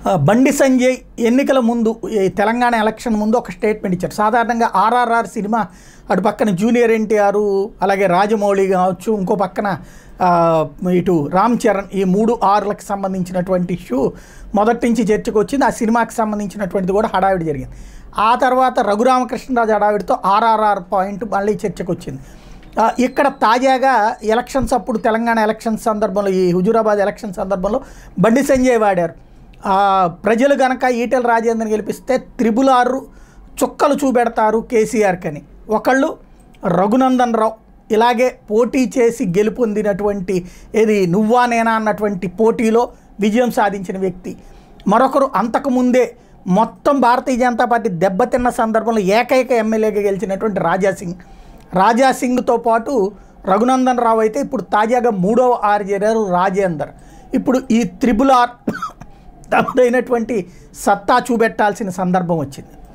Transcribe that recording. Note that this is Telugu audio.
ఆ, బండి సంజయ్ ఎన్నికల ముందు ఈ తెలంగాణ ఎలక్షన్ ముందు ఒక స్టేట్మెంట్ ఇచ్చారు సాధారణంగా ఆర్ఆర్ఆర్ సినిమా అటు పక్కన జూనియర్ ఎన్టీఆర్ అలాగే రాజమౌళి కావచ్చు ఇంకో పక్కన ఆ, ఇటు రామ్ చరణ్ ఈ మూడు ఆర్లకు సంబంధించినటువంటి ఇష్యూ మొదటి నుంచి చర్చకు వచ్చింది ఆ సినిమాకి సంబంధించినటువంటిది కూడా హడావిడి జరిగింది ఆ తర్వాత రఘురామకృష్ణరాజు హడావిడితో ఆర్ఆర్ఆర్ పాయింట్ మళ్ళీ చర్చకు వచ్చింది ఆ, ఇక్కడ తాజాగా ఎలక్షన్స్ అప్పుడు తెలంగాణ ఎలక్షన్స్ సందర్భంలో ఈ హుజూరాబాద్ ఎలక్షన్ సందర్భంలో బండి సంజయ్ వాడారు ఆ, ప్రజలు గనక ఈటెల రాజేందర్ని గెలిపిస్తే త్రిబుల్ ఆరు చుక్కలు చూపెడతారు కేసీఆర్కి అని ఒకళ్ళు రఘునందన్ రావు ఇలాగే పోటీ చేసి గెలుపొందినటువంటి ఏది నువ్వా నేనా అన్నటువంటి పోటీలో విజయం సాధించిన వ్యక్తి మరొకరు అంతకుముందే మొత్తం భారతీయ జనతా పార్టీ దెబ్బతిన్న సందర్భంలో ఏకైక ఎమ్మెల్యేగా గెలిచినటువంటి రాజా సింగ్ రాజా సింగ్తో పాటు రఘునందన్ రావు అయితే ఇప్పుడు తాజాగా మూడవ ఆర్ చేరారు రాజేందర్ ఇప్పుడు ఈ త్రిబుల్ ఆర్ తమదైనటువంటి సత్తా చూపెట్టాల్సిన సందర్భం వచ్చింది